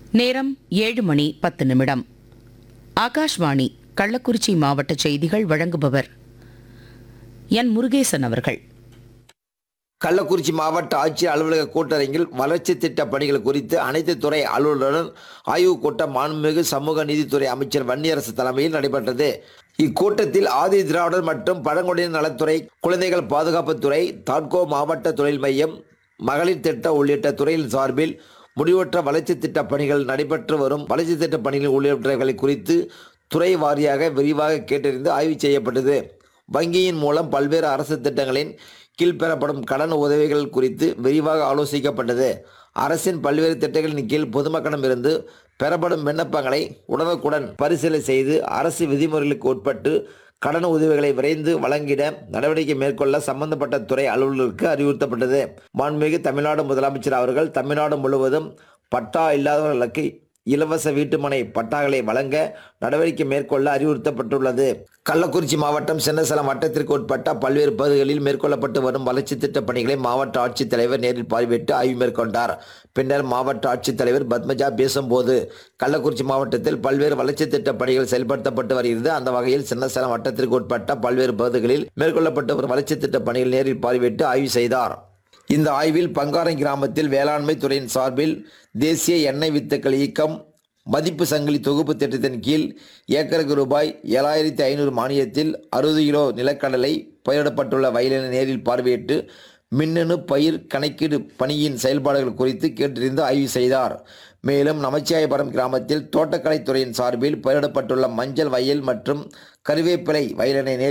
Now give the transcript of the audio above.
நேரம் ஏழு மணி பத்து நிமிடம் ஆகாஷ்வாணி கள்ளக்குறிச்சி மாவட்ட செய்திகள் வழங்குபவர் என் முருகேசன் அவர்கள் கள்ளக்குறிச்சி மாவட்ட ஆட்சியர் அலுவலக கூட்டரங்கில் வளர்ச்சி திட்ட பணிகள் குறித்து அனைத்து துறை அலுவலருடன் ஆய்வுக் கூட்டம் மாண்புமிகு சமூக நீதித்துறை அமைச்சர் வன்னியரசு தலைமையில் நடைபெற்றது இக்கூட்டத்தில் ஆதி திராவிடர் மற்றும் பழங்குடியினர் நலத்துறை குழந்தைகள் பாதுகாப்புத்துறை தாட்கோ மாவட்ட தொழில் மையம் மகளிர் திட்ட உள்ளிட்ட துறையின் சார்பில் முடிவற்ற வளர்ச்சி திட்ட பணிகள் நடைபெற்று வரும் வளர்ச்சி திட்ட பணிகள் உள்ளிட்டவைகளை குறித்து துறை வாரியாக விரிவாக கேட்டறிந்து ஆய்வு செய்யப்பட்டது வங்கியின் மூலம் பல்வேறு அரசு திட்டங்களின் கீழ் பெறப்படும் கடன் உதவிகள் குறித்து விரிவாக ஆலோசிக்கப்பட்டது அரசின் பல்வேறு திட்டங்களின் கீழ் பொதுமக்களிடம் இருந்து பெறப்படும் விண்ணப்பங்களை உடனுக்குடன் பரிசீலனை செய்து அரசு விதிமுறைகளுக்கு உட்பட்டு கடன் உதவிகளை விரைந்து வழங்கிட நடவடிக்கை மேற்கொள்ள சம்பந்தப்பட்ட துறை அலுவலருக்கு அறிவுறுத்தப்பட்டது மாண்புமிகு தமிழ்நாடு முதலமைச்சர் அவர்கள் தமிழ்நாடு முழுவதும் பட்டா இல்லாதவர்களுக்கு இலவச வீட்டுமனை பட்டாக்களை வழங்க நடவடிக்கை மேற்கொள்ள அறிவுறுத்தப்பட்டுள்ளது கள்ளக்குறிச்சி மாவட்டம் சின்னசலம் வட்டத்திற்கு உட்பட்ட பல்வேறு பகுதிகளில் மேற்கொள்ளப்பட்டு வரும் வளர்ச்சி திட்ட பணிகளை மாவட்ட ஆட்சித்தலைவர் நேரில் பார்வையிட்டு ஆய்வு மேற்கொண்டார் பின்னர் மாவட்ட ஆட்சித்தலைவர் பத்மஜா பேசும்போது கள்ளக்குறிச்சி மாவட்டத்தில் பல்வேறு வளர்ச்சி திட்ட பணிகள் செயல்படுத்தப்பட்டு வருகிறது அந்த வகையில் சின்னசலம் வட்டத்திற்கு உட்பட்ட பல்வேறு பகுதிகளில் மேற்கொள்ளப்பட்டு வரும் வளர்ச்சி திட்ட பணிகள் நேரில் பார்வையிட்டு ஆய்வு செய்தார் இந்த ஆய்வில் பங்காரை கிராமத்தில் வேளாண்மை துறையின் சார்பில் தேசிய எண்ணெய் வித்துக்கள் இயக்கம் மதிப்பு சங்கிலி தொகுப்பு திட்டத்தின் கீழ் ஏக்கருக்கு ரூபாய் ஏழாயிரத்தி ஐநூறு மானியத்தில் அறுபது கிலோ நிலக்கடலை பயிரிடப்பட்டுள்ள வயலினை நேரில் பார்வையிட்டு மின்னணு பயிர் கணக்கீடு பணியின் செயல்பாடுகள் குறித்து கேட்டறிந்து ஆய்வு செய்தார் மேலும் நமச்சியாயபுரம் கிராமத்தில் தோட்டக்கலைத்துறையின் சார்பில் பயிரிடப்பட்டுள்ள மஞ்சள் வயல் மற்றும் கருவேப்பிலை வயலினை நேரில்